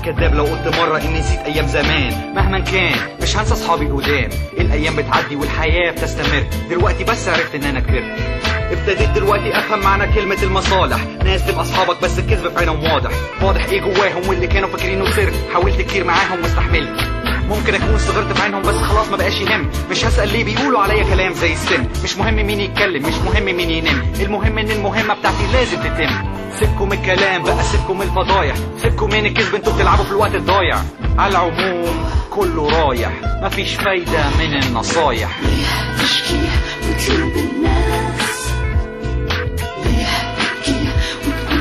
كداب لو قلت مرة اني نسيت ايام زمان مهما كان مش هنسى اصحابي القدام الايام بتعدي والحياة بتستمر دلوقتي بس عرفت ان انا كبرت ابتديت دلوقتي افهم معنى كلمة المصالح ناس تبقى اصحابك بس الكذب في عينهم واضح واضح ايه جواهم واللي كانوا فاكرينه سر حاولت كتير معاهم واستحملت ممكن اكون صغرت في عينهم بس خلاص ما بقاش يهم مش هسأل ليه بيقولوا عليا كلام زي السن مش مهم مين يتكلم مش مهم مين ينام المهم ان المهمة بتاعتي لازم تتم سيبكم الكلام بقى سيبكم الفضايح سيبكم من الكذب انتوا بتلعبوا في الوقت الضايع على العموم كله رايح مفيش فايدة من النصايح تشكي وتلوم الناس ليه تبكي وتكون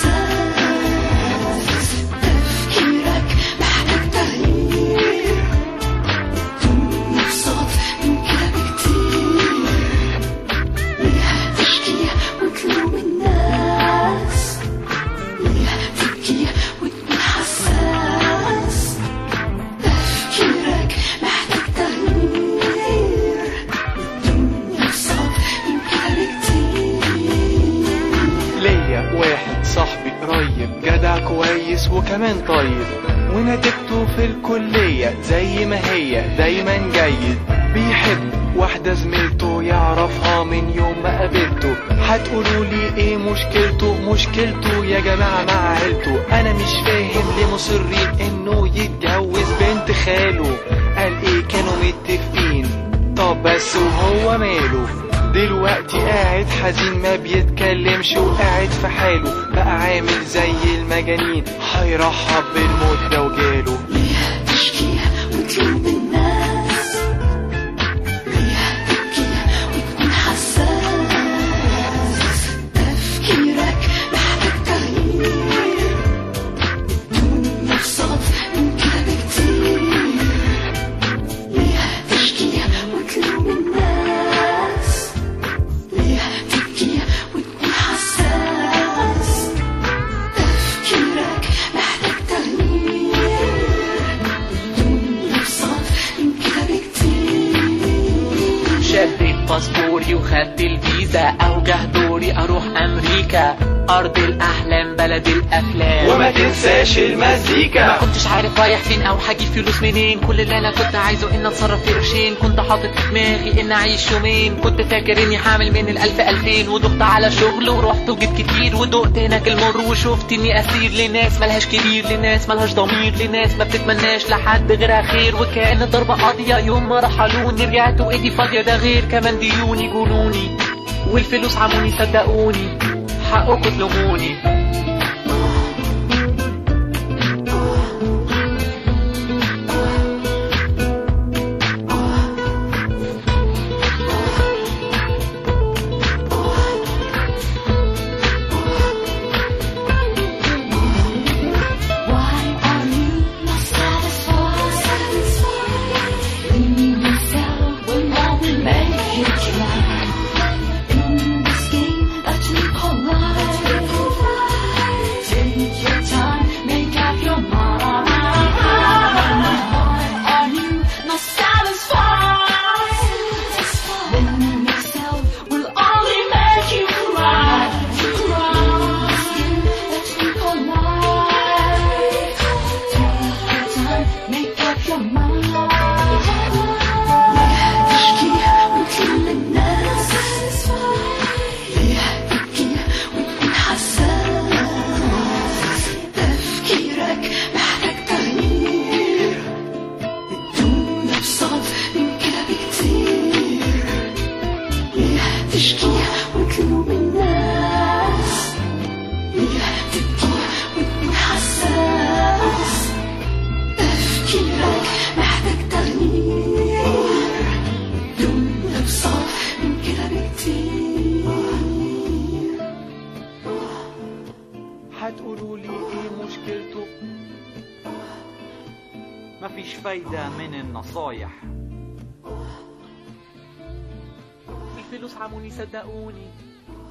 حساس تفكيرك محتاج تغيير دون نفسك من كده بكتير ليه تشكي وتلوم الناس ليه تبكي وتكون حساس تفكيرك محتاج تغيير نفسك من كده بكتير ليا واحد صاحبي قريب جدع كويس وكمان طيب ونتيجته في الكلية زي ما هي دايما جيد بيحب واحدة زميلته يعرفها من يوم ما قابلته هتقولوا لي ايه مشكلته مشكلته يا جماعة مع عيلته انا مش فاهم ليه مصرين انه يتجوز بنت خاله قال ايه كانوا متفقين طب بس وهو ماله دلوقتي قاعد حزين ما بيتكلمش وقاعد في حاله بقى عامل زي المجانين هيرحب بالموت لو جاله ليه تشكي وتلوم الناس ليه تبكي وتكون حساس تفكيرك محتاج تغيير دون نفسك من كده بكتير ليه تشكي وتلوم الناس ليه تبكي وتكون حساس تفكيرك محتاج تغيير دون نفسك من كده بكتير شديت باسبوري وخدت الفيزا اوجه دوري اروح امريكا ارض الاحلام بلد الافلام وما تنساش المزيكا ما كنتش عارف رايح فين او هجيب فلوس منين كل اللي انا كنت عايزه ان اتصرف في قرشين كنت حاطط في دماغي ان اعيش يومين كنت فاكر اني حامل من الالف الفين ودخت على شغل ورحت وجيت كتير ودقت هناك المر وشفت اني اسير لناس ملهاش كبير لناس ملهاش ضمير لناس ما بتتمناش لحد غيرها خير وكانت ضربة قاضية يوم ما رحلوني رجعت وايدي فاضية ده غير كمان ديوني جنوني والفلوس عموني صدقوني حقكم تلوموني Why are you not satisfied? Leaving yourself will only make you try. In this game that you call life, take your time, make up your mind. Why are you not satisfied? Leaving yourself will only make you cry. Cry. This game that you call life. Take your time, make up your mind. تشكي وتلوم الناس ليه تبكي وتكون حساس تفكيرك محتاج تغيير بدون نفسك من كده بكتير ليه تشكي وتلوم الناس ليه تبكي وتكون حساس تفكيرك محتاج تغيير دون نفسك من كده بكتير هتقولوا لي ايه مشكلته مفيش فايدة من النصايح الفلوس عموني صدقوني